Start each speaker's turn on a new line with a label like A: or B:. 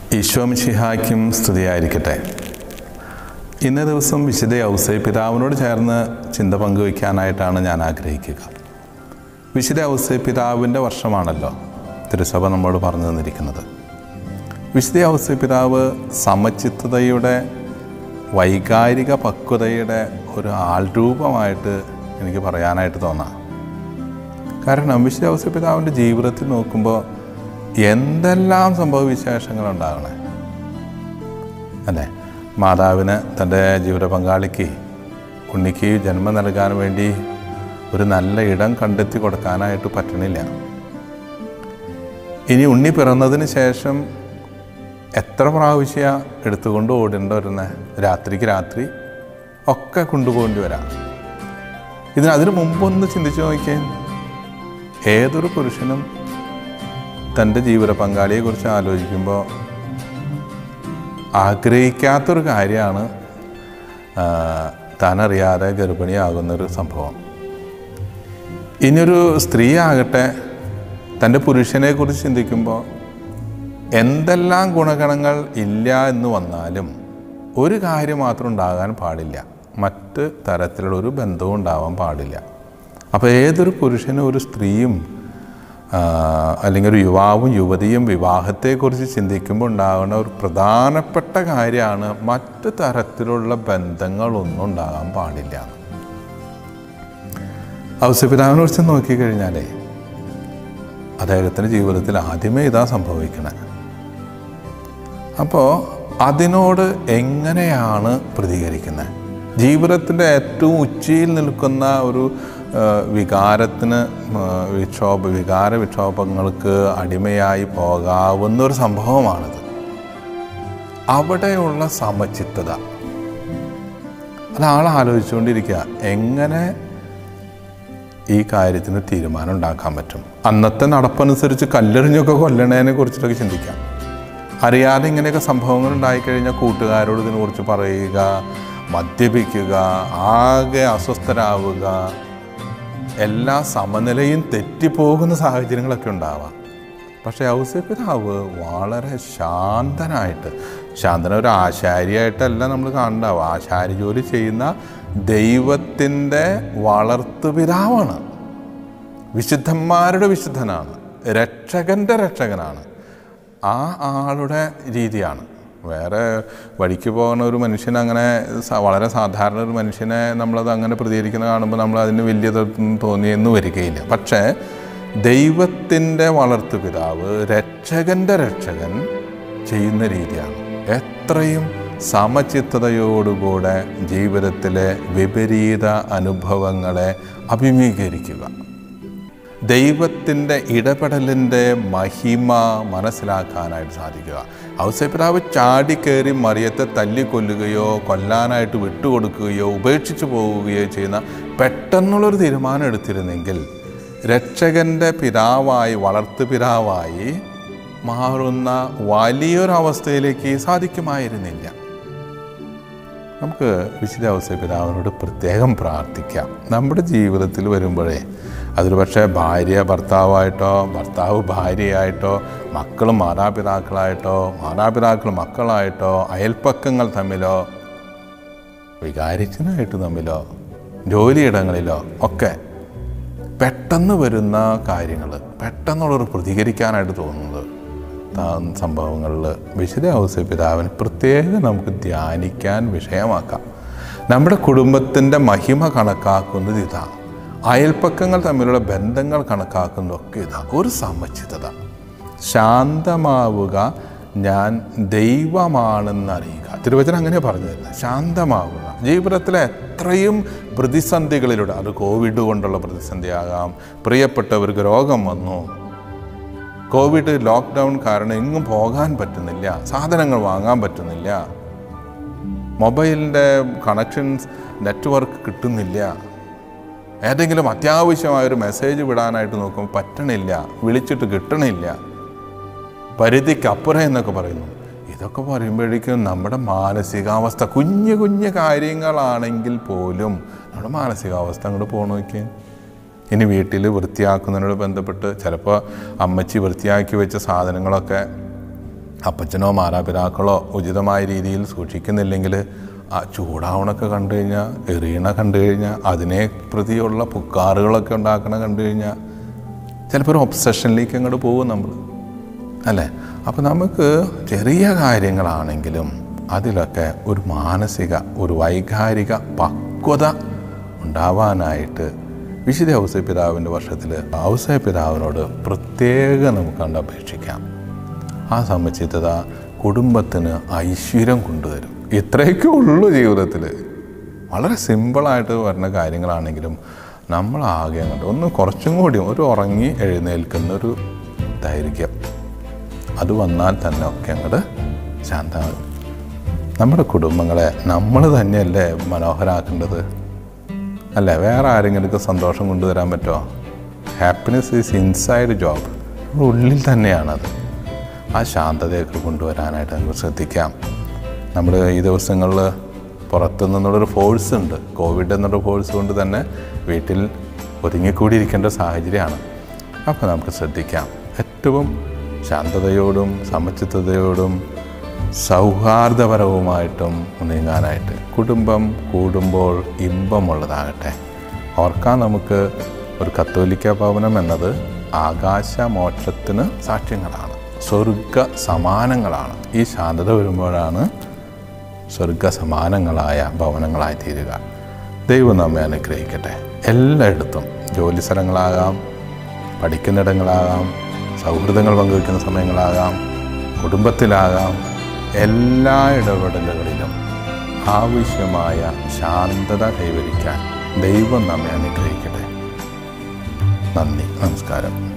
A: ഈശോമിഷിഹായ്ക്കും സ്തുതിയായിരിക്കട്ടെ ഇന്ന ദിവസം വിശുദ്ധ ഔസേ പിതാവിനോട് ചേർന്ന് ചിന്ത പങ്കുവയ്ക്കാനായിട്ടാണ് ഞാൻ ആഗ്രഹിക്കുക വിശുദ്ധ ഔസേ പിതാവിൻ്റെ വർഷമാണല്ലോ തിരുസഭ നമ്മോട് പറഞ്ഞു തന്നിരിക്കുന്നത് വിശുദ്ധ ഔസേ പിതാവ് സമചിത്തതയുടെ വൈകാരിക പക്വതയുടെ ഒരു ആൾരൂപമായിട്ട് എനിക്ക് പറയാനായിട്ട് തോന്നാം കാരണം വിശുദ്ധ ഔസേ പിതാവിൻ്റെ ജീവിതത്തിൽ നോക്കുമ്പോൾ എന്തെല്ലാം സംഭവവിശേഷങ്ങളുണ്ടാകണേ അല്ലേ മാതാവിന് തൻ്റെ ജീവിത പങ്കാളിക്ക് ഉണ്ണിക്ക് ജന്മം നൽകാൻ വേണ്ടി ഒരു നല്ല ഇടം കണ്ടെത്തി കൊടുക്കാനായിട്ട് പറ്റണില്ല ഇനി ഉണ്ണി പിറന്നതിന് ശേഷം എത്ര പ്രാവശ്യം എടുത്തുകൊണ്ട് ഓടേണ്ട വരുന്നത് രാത്രിക്ക് രാത്രി ഒക്കെ കൊണ്ടുപോകേണ്ടി വരാം ഇതിന് അതിനു മുമ്പൊന്ന് ചിന്തിച്ചു നോക്കിയേ ഏതൊരു പുരുഷനും തൻ്റെ ജീവിത പങ്കാളിയെക്കുറിച്ച് ആലോചിക്കുമ്പോൾ ആഗ്രഹിക്കാത്തൊരു കാര്യമാണ് ആ, താനറിയാതെ ഗർഭിണിയാകുന്നൊരു സംഭവം ഇനിയൊരു സ്ത്രീ ആകട്ടെ തൻ്റെ പുരുഷനെക്കുറിച്ച് ചിന്തിക്കുമ്പോൾ എന്തെല്ലാം ഗുണഗണങ്ങൾ ഇല്ല എന്ന് വന്നാലും ഒരു കാര്യം മാത്രം ഉണ്ടാകാൻ പാടില്ല മറ്റ് തരത്തിലുള്ള ഒരു ബന്ധവും ഉണ്ടാവാൻ പാടില്ല അപ്പോൾ ഏതൊരു പുരുഷനും ഒരു സ്ത്രീയും ആ, അല്ലെങ്കിൽ ഒരു യുവാവും യുവതിയും വിവാഹത്തെക്കുറിച്ച് ചിന്തിക്കുമ്പോൾ ഉണ്ടാകുന്ന ഒരു പ്രധാനപ്പെട്ട കാര്യമാണ് മറ്റ് തരത്തിലുള്ള ബന്ധങ്ങളൊന്നും ഉണ്ടാകാൻ പാടില്ല ഔസപിതാവിനെ കുറിച്ച് നോക്കിക്കഴിഞ്ഞാലേ അദ്ദേഹത്തിൻ്റെ ജീവിതത്തിൽ ആദ്യമേ ഇതാ സംഭവിക്കണേ അപ്പോൾ അതിനോട് എങ്ങനെയാണ് പ്രതികരിക്കുന്നത് ജീവിതത്തിൻ്റെ ഏറ്റവും ഉച്ചയിൽ നിൽക്കുന്ന ഒരു ആ, വികാരത്തിന് ആ, വിക്ഷോഭ വികാര വിക്ഷോഭങ്ങൾക്ക് അടിമയായി പോകാവുന്ന ഒരു സംഭവമാണിത് അവിടെയുള്ള സമചിത്തത അത് ആൾ ആലോചിച്ചുകൊണ്ടിരിക്കുക എങ്ങനെ ഈ കാര്യത്തിന് തീരുമാനം ഉണ്ടാക്കാൻ പറ്റും അന്നത്തെ നടപ്പനുസരിച്ച് കല്ലെറിഞ്ഞൊക്കെ കൊല്ലണതിനെ കുറിച്ചിട്ടൊക്കെ ചിന്തിക്കാം അറിയാതെ ഇങ്ങനെയൊക്കെ സംഭവങ്ങൾ ഉണ്ടായിക്കഴിഞ്ഞാൽ കൂട്ടുകാരോട് ഇതിനെക്കുറിച്ച് പറയുക മദ്യപിക്കുക ആകെ അസ്വസ്ഥരാവുക എല്ലാ സമനിലയും തെറ്റിപ്പോകുന്ന സാഹചര്യങ്ങളൊക്കെ ഉണ്ടാവാം പക്ഷേ ഔസപിതാവ് വളരെ ശാന്തനായിട്ട് ശാന്തന ഒരു ആശാരിയായിട്ടല്ല നമ്മൾ കാണണ്ടാവുക ആശാരി ജോലി ചെയ്യുന്ന ദൈവത്തിൻ്റെ വളർത്തുപിതാവാണ് വിശുദ്ധന്മാരുടെ വിശുദ്ധനാണ് രക്ഷകൻ്റെ രക്ഷകനാണ് ആ ആളുടെ രീതിയാണ് വേറെ വഴിക്ക് പോകുന്ന ഒരു മനുഷ്യൻ അങ്ങനെ സ- വളരെ സാധാരണ ഒരു മനുഷ്യനെ നമ്മളത് അങ്ങനെ പ്രതികരിക്കുന്ന കാണുമ്പോൾ നമ്മൾ അതിന് വലിയതൊന്നും തോന്നിയെന്ന് വരികയില്ല പക്ഷേ ദൈവത്തിൻ്റെ വളർത്തുപിതാവ് രക്ഷകൻ്റെ രക്ഷകൻ ചെയ്യുന്ന രീതിയാണ് എത്രയും സമചിത്തതയോടുകൂടെ ജീവിതത്തിലെ വിപരീത അനുഭവങ്ങളെ അഭിമുഖീകരിക്കുക ദൈവത്തിൻ്റെ ഇടപെടലിൻ്റെ മഹിമ മനസ്സിലാക്കാനായിട്ട് സാധിക്കുക ഔസപിതാവ് ചാടിക്കയറി മറിയത്തെ തല്ലിക്കൊല്ലുകയോ കൊല്ലാനായിട്ട് വിട്ടുകൊടുക്കുകയോ ഉപേക്ഷിച്ചു പോവുകയോ ചെയ്യുന്ന പെട്ടെന്നുള്ളൊരു തീരുമാനം എടുത്തിരുന്നെങ്കിൽ രക്ഷകൻ്റെ പിതാവായി വളർത്തു പിതാവായി മാറുന്ന വലിയൊരവസ്ഥയിലേക്ക് സാധിക്കുമായിരുന്നില്ല നമുക്ക് വിശുദ്ധ ഔസേ പിതാവിനോട് പ്രത്യേകം പ്രാർത്ഥിക്കാം നമ്മുടെ ജീവിതത്തിൽ വരുമ്പോഴേ അതൊരു പക്ഷേ ഭാര്യ ഭർത്താവായിട്ടോ ഭർത്താവ് ഭാര്യയായിട്ടോ മക്കളും മാതാപിതാക്കളായിട്ടോ മാതാപിതാക്കൾ മക്കളായിട്ടോ അയൽപ്പക്കങ്ങൾ തമ്മിലോ വികാരിച്ചനായിട്ട് തമ്മിലോ ജോലിയിടങ്ങളിലോ ഒക്കെ പെട്ടെന്ന് വരുന്ന കാര്യങ്ങൾ പെട്ടെന്നുള്ളൊരു പ്രതികരിക്കാനായിട്ട് തോന്നുന്നത് താ- സംഭവങ്ങളിൽ വിശുദ്ധ ഔസേ പിതാവിന് പ്രത്യേകം നമുക്ക് ധ്യാനിക്കാൻ വിഷയമാക്കാം നമ്മുടെ കുടുംബത്തിൻ്റെ മഹിമ കണക്കാക്കുന്നത് ഇതാ അയൽപ്പക്കങ്ങൾ തമ്മിലുള്ള ബന്ധങ്ങൾ കണക്കാക്കുന്നതൊക്കെ ഇതാ ഒരു സമചിതത ശാന്തമാവുക ഞാൻ ദൈവമാണെന്ന് അറിയുക തിരുവചനം അങ്ങനെ പറഞ്ഞു തരുന്നത് ശാന്തമാവുക ജീവിതത്തിലെ എത്രയും പ്രതിസന്ധികളിലൂടെ അത് കോവിഡ് കൊണ്ടുള്ള പ്രതിസന്ധിയാകാം പ്രിയപ്പെട്ടവർക്ക് രോഗം വന്നു കോവിഡ് ലോക്ക്ഡൗൺ കാരണം എങ്ങും പോകാൻ പറ്റുന്നില്ല സാധനങ്ങൾ വാങ്ങാൻ പറ്റുന്നില്ല മൊബൈലിൻ്റെ കണക്ഷൻസ് നെറ്റ്വർക്ക് കിട്ടുന്നില്ല ഏതെങ്കിലും അത്യാവശ്യമായൊരു മെസ്സേജ് വിടാനായിട്ട് നോക്കുമ്പോൾ പറ്റണില്ല വിളിച്ചിട്ട് കിട്ടണില്ല പരിധിക്കപ്പുറം എന്നൊക്കെ പറയുന്നു ഇതൊക്കെ പറയുമ്പോഴേക്കും നമ്മുടെ മാനസികാവസ്ഥ കുഞ്ഞു കുഞ്ഞു കാര്യങ്ങളാണെങ്കിൽ പോലും നമ്മുടെ മാനസികാവസ്ഥ അങ്ങോട്ട് പോകണ നോക്കിയേ ഇനി വീട്ടിൽ വൃത്തിയാക്കുന്നതിനോട് ബന്ധപ്പെട്ട് ചിലപ്പോൾ അമ്മച്ചി വൃത്തിയാക്കി വെച്ച സാധനങ്ങളൊക്കെ അപ്പച്ചനോ മാതാപിതാക്കളോ ഉചിതമായ രീതിയിൽ സൂക്ഷിക്കുന്നില്ലെങ്കിൽ ആ ചൂടാവണൊക്കെ കണ്ടു കഴിഞ്ഞാൽ എറിയണ കണ്ടു കഴിഞ്ഞാൽ അതിനെ പ്രതിയുള്ള പുക്കാറുകളൊക്കെ ഉണ്ടാക്കണ കണ്ടു കഴിഞ്ഞാൽ ചിലപ്പോൾ ഒരു ഒബ്സഷനിലേക്ക് അങ്ങോട്ട് പോകും നമ്മൾ അല്ലേ അപ്പോൾ നമുക്ക് ചെറിയ കാര്യങ്ങളാണെങ്കിലും അതിലൊക്കെ ഒരു മാനസിക ഒരു വൈകാരിക പക്വത ഉണ്ടാവാനായിട്ട് വിശുദ്ധ ഔസേ പിതാവിൻ്റെ വർഷത്തിൽ ഔസേ പിതാവിനോട് പ്രത്യേകം നമുക്ക് കണ്ട് അപേക്ഷിക്കാം ആ സമുചിതത കുടുംബത്തിന് ഐശ്വര്യം കൊണ്ടുതരും ഇത്രയൊക്കെ ഉള്ളൂ ജീവിതത്തിൽ വളരെ സിമ്പിളായിട്ട് വരുന്ന കാര്യങ്ങളാണെങ്കിലും നമ്മളാകെ അങ്ങോട്ട് ഒന്ന് കുറച്ചും കൂടി ഒരു ഉറങ്ങി എഴുന്നേൽക്കുന്ന ഒരു ദൈർഘ്യം അത് വന്നാൽ തന്നെ ഒക്കെ അങ്ങോട്ട് ശാന്തമാകും നമ്മുടെ കുടുംബങ്ങളെ നമ്മൾ തന്നെയല്ലേ മനോഹരാക്കേണ്ടത് അല്ലേ വേറെ ആരെങ്കിലും സന്തോഷം കൊണ്ടുവരാൻ പറ്റുമോ ഹാപ്പിനെസ് ഈസ് ഇൻസൈഡ് ജോബ് ഉള്ളിൽ തന്നെയാണത് ആ ശാന്തതയൊക്കെ കൊണ്ടുവരാനായിട്ട് നമുക്ക് ശ്രദ്ധിക്കാം നമ്മൾ ഈ ദിവസങ്ങളിൽ പുറത്തു നിന്നുള്ളൊരു ഫോഴ്സ് ഉണ്ട് കോവിഡ് എന്നുള്ള ഫോഴ്സ് കൊണ്ട് തന്നെ വീട്ടിൽ ഒതുങ്ങിക്കൂടിയിരിക്കേണ്ട സാഹചര്യമാണ് അപ്പോൾ നമുക്ക് ശ്രദ്ധിക്കാം ഏറ്റവും ശാന്തതയോടും സമചിത്തതയോടും സൗഹാർദ്ദപരവുമായിട്ടും നീങ്ങാനായിട്ട് കുടുംബം കൂടുമ്പോൾ ഇമ്പമുള്ളതാകട്ടെ ഓർക്കാൻ നമുക്ക് ഒരു കത്തോലിക്ക ഭവനം എന്നത് ആകാശമോക്ഷത്തിന് സാക്ഷ്യങ്ങളാണ് സ്വർഗ സമാനങ്ങളാണ് ഈ ശാന്തത വരുമ്പോഴാണ് സ്വർഗ സമാനങ്ങളായ ഭവനങ്ങളായി തീരുക ദൈവം നമ്മെ അനുഗ്രഹിക്കട്ടെ എല്ലായിടത്തും ജോലി സ്ഥലങ്ങളാകാം പഠിക്കുന്നിടങ്ങളാകാം സൗഹൃദങ്ങൾ പങ്കുവയ്ക്കുന്ന സമയങ്ങളാകാം കുടുംബത്തിലാകാം എല്ലാ ഇടപെടലുകളിലും ആവശ്യമായ ശാന്തത കൈവരിക്കാൻ ദൈവം നമ്മെ അനുഗ്രഹിക്കട്ടെ നന്ദി നമസ്കാരം